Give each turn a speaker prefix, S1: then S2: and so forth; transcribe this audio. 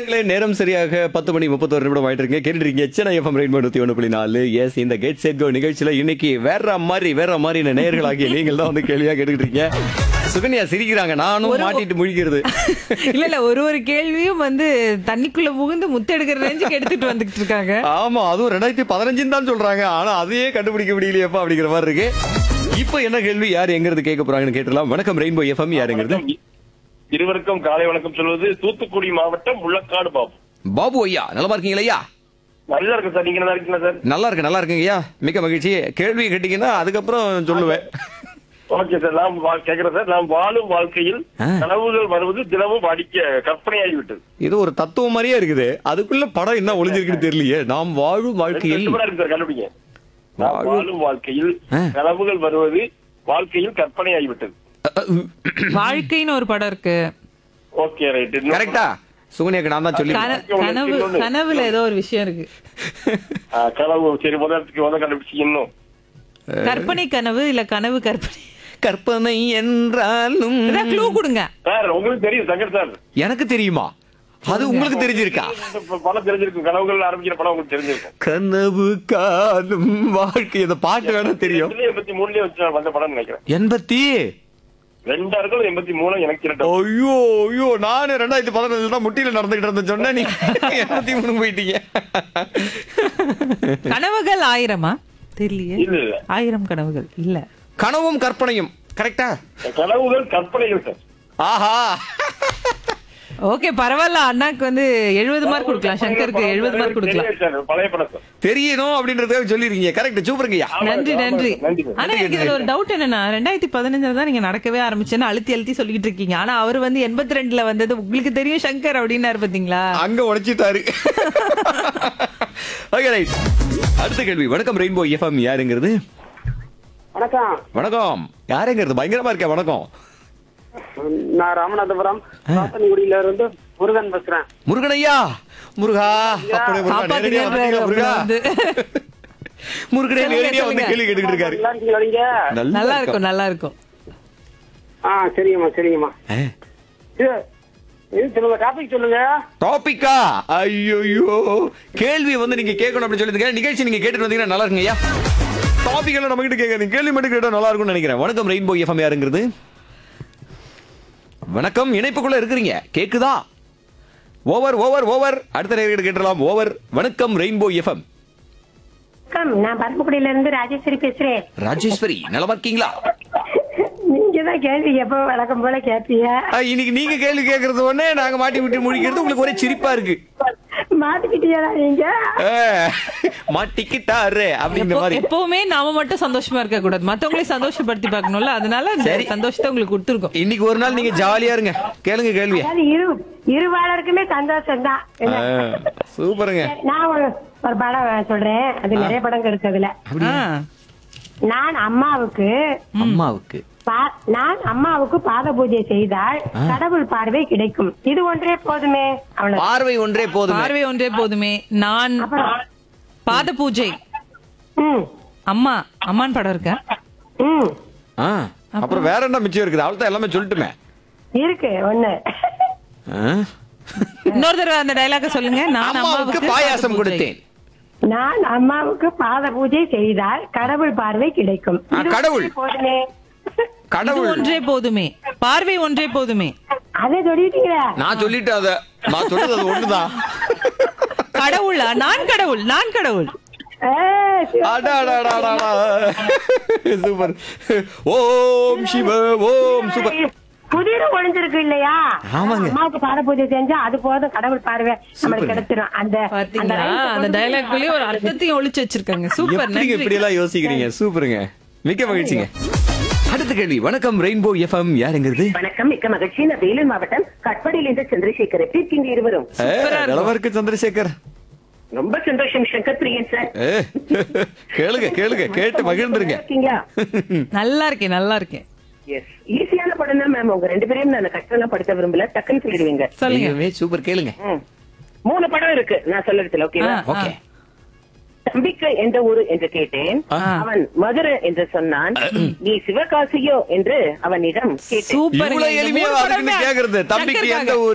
S1: நேர்களே நேரம் சரியாக பத்து மணி முப்பத்தோரு நிமிடம் ஆயிட்டு இருக்கு கேட்டுட்டு இருக்கீங்க சென்னை எஃப்எம் ரெயின்போ நூத்தி ஒன்று புள்ளி நாலு எஸ் இந்த கேட் செட் கோ நிகழ்ச்சியில இன்னைக்கு வேற மாதிரி வேற மாதிரி நேர்களாகிய நீங்கள் தான் வந்து கேள்வியா கேட்டுக்கிட்டு இருக்கீங்க சுகன்யா சிரிக்கிறாங்க நானும் மாட்டிட்டு முழிக்கிறது
S2: இல்ல இல்ல ஒரு ஒரு கேள்வியும் வந்து தண்ணிக்குள்ள புகுந்து முத்தெடுக்கிற ரேஞ்சுக்கு எடுத்துட்டு வந்துகிட்டு இருக்காங்க
S1: ஆமா அதுவும் ரெண்டாயிரத்தி பதினஞ்சுன்னு தான் சொல்றாங்க ஆனா அதையே கண்டுபிடிக்க முடியலையப்பா அப்படிங்கிற மாதிரி இருக்கு இப்போ என்ன கேள்வி யார் எங்கிறது கேட்க போறாங்கன்னு கேட்டுலாம் வணக்கம் ரெயின்போ எஃப்எம் யாருங்கிறது
S3: இருவருக்கும் காலை வணக்கம் சொல்வது தூத்துக்குடி மாவட்டம் முள்ளக்காடு பாபு
S1: பாபு ஐயா நலமா இருக்கீங்களா ஐயா
S3: நல்லா இருக்கு சார் நீங்க நல்லா இருக்கீங்களா சார்
S1: நல்லா இருக்கு நல்லா இருக்குங்க ஐயா மிக்க மகிழ்ச்சி கேள்வி கேட்டீங்கன்னா அதுக்கப்புறம் சொல்லுவேன்
S3: ஓகே சார் நாம் வா- கேக்குறேன் சார் நாம் வாழும் வாழ்க்கையில்
S1: ஆ.
S3: கனவுகள் வருவது தினமும் வாடிக்க கற்பனையாகி விட்டது
S1: இது ஒரு தத்துவம் மாதிரியே இருக்குது அதுக்குள்ள படம் என்ன ஒளிஞ்சிருக்குன்னு தெரியலையே நாம் வாழும் வாழ்க்கையில்
S3: சூப்பரா இருக்கு சார் கண்டுபிடிங்க நாம்
S1: வாழும்-
S3: வாழும் வாழ்க்கையில்
S1: ஆ.
S3: கனவுகள் வருவது வாழ்க்கையில் கற்பனையாகி விட்டது
S2: வாழ்க்கைன்னு ஒரு படம் இருக்கு
S3: ஓகே ரைட்
S1: கரெக்டா சுகன்யாக்கு நான் தான் சொல்லி
S2: கன- கனவு கனவுல ஏதோ ஒரு விஷயம் இருக்கு
S3: கனவு சரி முதலத்துக்கு முதல் கண்டுபிடிச்சு இன்னும்
S2: கற்பனை கனவு இல்ல கனவு கற்பனை
S1: கற்பனை என்றாலும்
S2: ஏதாவது க்ளூ கொடுங்க
S3: சார் உங்களுக்கு தெரியும் சங்கர் சார்
S1: எனக்கு தெரியுமா அது உங்களுக்கு தெரிஞ்சிருக்கா
S3: இந்த படம் தெரிஞ்சிருக்கும் கனவுகள் ஆரம்பிக்கிற படம் உங்களுக்கு தெரிஞ்சிருக்கும்
S1: கனவு காணும் வாழ்க்கை இந்த பாட்டு வேணா தெரியும்
S3: எண்பத்தி மூணுலயே வச்சு வந்த படம் நினைக்கிறேன்
S1: எண்பத்தி
S3: ரெண்டாயிரம் எண்பத்தி மூணு எனக்கு இரண்டு
S1: ஐயோ ஐயோ நானு ரெண்டாயிரத்தி பதினஞ்சுல தான் முட்டியில நடந்துகிட்டு இருந்தேன் சொன்னேன் நீ எண்பத்தி மூணு போயிட்டீங்க
S2: கனவுகள் ஆயிரமா தெரியலையே
S3: இல்ல இல்ல
S2: ஆயிரம் கனவுகள் இல்ல
S1: கனவும் கற்பனையும் கரெக்டா
S3: கனவுகள் கற்பனைகள் சார்
S1: ஆஹா
S2: ஓகே பரவாயில்ல அண்ணாக்கு வந்து எழுபது மார்க் கொடுக்கலாம் சங்கருக்கு எழுபது மார்க் கொடுக்கலாம்
S3: தெரியும் சார், பழைய படம் சார்
S1: தெரியணும் அப்படின்றதுக்காக சொல்லிருக்கீங்க கரெக்ட் சூப்பருங்கய்யா
S2: நன்றி நன்றி
S3: நன்றி சார்.
S2: ஆனா எனக்கு இதுல ஒரு டவுட் என்னன்னா ரெண்டாயிரத்தி பதினஞ்சுல தான் நீங்க நடக்கவே ஆரம்பிச்சேன்னு அழுத்தி அழுத்தி சொல்லிட்டு இருக்கீங்க ஆனா அவர் வந்து எண்பத்தி ரெண்டுல வந்தது உங்களுக்கு தெரியும் சங்கர் அப்படின்னாரு பாத்தீங்களா
S1: அங்க உடைச்சிட்டாரு ஓகே ரைட் அடுத்த கேள்வி வணக்கம் ரெயின்போ எஃப்எம் யாருங்கிறது
S4: வணக்கம்
S1: வணக்கம் யாருங்கிறது பயங்கரமா இருக்கேன் வணக்கம்
S4: நான் ராமநாதபுரம் சாத்தன்குடியில இருந்து முருகன் பேசுறேன்
S1: முருகன் ஐயா முருகா அப்படியே முருகா, நேரடியா
S2: காப்பாத்துங்கன்றாரு
S1: வந்துட்டீங்க, முருகா
S2: அப்புறம் வந்து.
S1: முருகனே
S2: சொல்லுங்க,
S1: நேரடியா வந்து
S2: சொல்லுங்க.
S1: கேள்வி கேட்டுக்கிட்டு இருக்காரு
S4: நல்லா இருக்கீங்களா நீங்க
S2: நல்லா இருக்கும் நல்லா இருக்கும்
S4: ஆ சரிங்கம்மா சரிங்கம்மா
S1: ஆ.
S4: இது இது சொல்லுங்க டாபிக் சொல்லுங்க
S1: டாபிக்கா ஐயோ கேள்வி வந்து நீங்க கேட்கணும் அப்படின்னு சொல்லிருக்கேன் நிகழ்ச்சி நீங்க கேட்டுட்டு வந்தீங்கன்னா நல்லா இருக்குங்க ஐயா டாபிக் எல்லாம் நம்ம கிட்ட கேட்காதீங்க கேள்வி மட்டும் கேட்டா நல்லா இருக்கும்னு நினைக்கிறேன் வணக்கம் ரெயின்போ எஃப்எம் யாருங்கிறது வணக்கம் இணைப்புக்குள்ள இருக்கிறீங்க கேக்குதா ஓவர் ஓவர் ஓவர் அடுத்த நேரம் கேட்டலாம் ஓவர் வணக்கம் ரெயின்போ எஃப்எம்
S5: வணக்கம் நான் பரமக்குடியில இருந்து ராஜேஸ்வரி பேசுறேன்
S1: ராஜேஸ்வரி நலமா இருக்கீங்களா
S5: நீங்க தான் கேள்வி எப்போ வழக்கம் போல கேட்பீங்க
S1: ஆ, இன்னைக்கு நீங்க கேள்வி கேட்கறது உடனே நாங்க மாட்டி விட்டு முடிக்கிறது உங்களுக்கு ஒரே சிரிப்பா இருக்கு
S5: மாட்டிக்கிட்டீங்களா நீங்க
S1: ஆ, மாட்டிக்கிட்டாரு அப்படிங்கிற
S2: எப்போ-
S1: மாதிரி
S2: எப்பவுமே நாம மட்டும் சந்தோஷமா இருக்க கூடாது மத்தவங்களையும் சந்தோஷப்படுத்தி பார்க்கணும்ல அதனால இந்த
S1: சரி.
S2: சந்தோஷத்தை உங்களுக்கு கொடுத்துருக்கோம்
S1: இன்னைக்கு ஒரு நாள் நீங்க ஜாலியா இருங்க கேளுங்க கேள்விய
S5: அதாவது இரு இருவாளருக்குமே சந்தோஷம் தான்
S1: சூப்பருங்க
S5: நான் ஒரு ஒரு படம் சொல்றேன் அது நிறைய படம் இருக்குதுல
S2: ஆ.
S5: நான் அம்மாவுக்கு
S1: அம்மாவுக்கு
S5: பா- நான் அம்மாவுக்கு பாத பூஜை செய்தால் கடவுள் பார்வை கிடைக்கும் இது ஒன்றே போதுமே அவ்வளவு
S1: பார்வை ஒன்றே போதும்
S2: பார்வை ஒன்றே போதுமே நான்
S5: அப்புறம்
S2: பாத பூஜை
S5: ம்
S2: அம்மா அம்மான் படம் இருக்க
S5: ம்
S1: ஆ, அப்புறம் வேற என்ன மிச்சம் இருக்குது அவள்தான் எல்லாமே சொல்லட்டுமே
S5: இருக்கு ஒண்ணு
S1: ஆ?
S2: இன்னொரு தடவை அந்த டைலாக சொல்லுங்க நான்
S1: அம்மாவுக்கு பாயாசம்
S2: பாத பூஜை.
S1: கொடுத்தேன்
S5: நான் அம்மாவுக்கு பாத பூஜை செய்தால் கடவுள் பார்வை கிடைக்கும்
S1: ஆ,
S5: இது
S1: கடவுள்.
S5: ஒன்றே போதுமே
S2: இது
S1: கடவுள்
S2: ஒன்றே போதுமே பார்வை ஒன்றே போதுமே
S5: அதை சொல்லிட்டீங்களா
S1: நான் சொல்லிட்டேன் அத நான் சொல்றது அது ஒண்ணுதான்
S2: கடவுளா நான் கடவுள் நான் கடவுள்
S5: ஏய், சிவ-
S1: அடா, அடா, அடா, அடா, அடா. சூப்பர் ஓம் சிவ ஓம் சூப்பர்
S5: புதிர் ஒளிஞ்சிருக்கு இல்லையா
S1: ஆமாங்க.
S5: அம்மாவுக்கு பாத பூஜை செஞ்சா அது போதும் கடவுள் பார்வை நம்மளுக்கு
S1: சூப்பர்ங்க.
S5: கிடைச்சிரும் அந்த
S2: பாத்தீங்களா
S5: ரைட்டை
S2: அந்த
S5: கொண்டு
S2: டைலாக்லயே ஒரு அர்த்தத்தையும் ஒளிச்சு வச்சிருக்காங்க சூப்பர்
S1: எப்படிங்க இப்படி
S2: நன்றி
S1: எல்லாம் யோசிக்கிறீங்க சூப்பருங்க மிக்க மகிழ்ச்சிங்க அடுத்த கேள்வி வணக்கம் ரெயின்போ எஃப்எம் யாருங்கிறது
S6: வணக்கம் மிக்க மகிழ்ச்சி நான் வேலூர் மாவட்டம் கட்பாடியிலிருந்து சந்திரசேகர் எப்படி இருக்கீங்க இருவரும்
S1: ஏ,
S2: சூப்பரா இருக்கும்.
S1: நலமா இருக்கு சந்திரசேகர்
S6: ரொம்ப சந்தோஷம் சங்கர் பிரியன் சார்
S1: ஏ, கேளுங்க கேளுங்க கேட்டு மகிழ்ந்துருங்க
S6: இருக்கீங்களா
S2: நல்லா இருக்கேன் நல்லா இருக்கேன்
S6: எஸ் ஈஸியான படம் தான் மேம் உங்க ரெண்டு பேரையும் நான் கஷ்டம் படுத்த விரும்பல டக்குன்னு சொல்லிடுவீங்க
S2: சொல்லுங்க
S1: ஐயோ, சூப்பர் கேளுங்க
S6: ம். மூணு படம் இருக்கு நான் சொல்லறதுல ஓகேவா
S2: ஆ.
S1: ஓகே
S6: தம்பிக்கு எந்த ஊரு என்று கேட்டேன்
S1: ஆ.
S6: அவன் மதுரை என்று சொன்னான் நீ சிவகாசியோ என்று அவனிடம் கேட்டேன்
S2: சூப்பர்
S1: இவ்வளவு எளிமையா அதுக்குன்னு கேக்குறது தம்பிக்கு எந்த ஊர்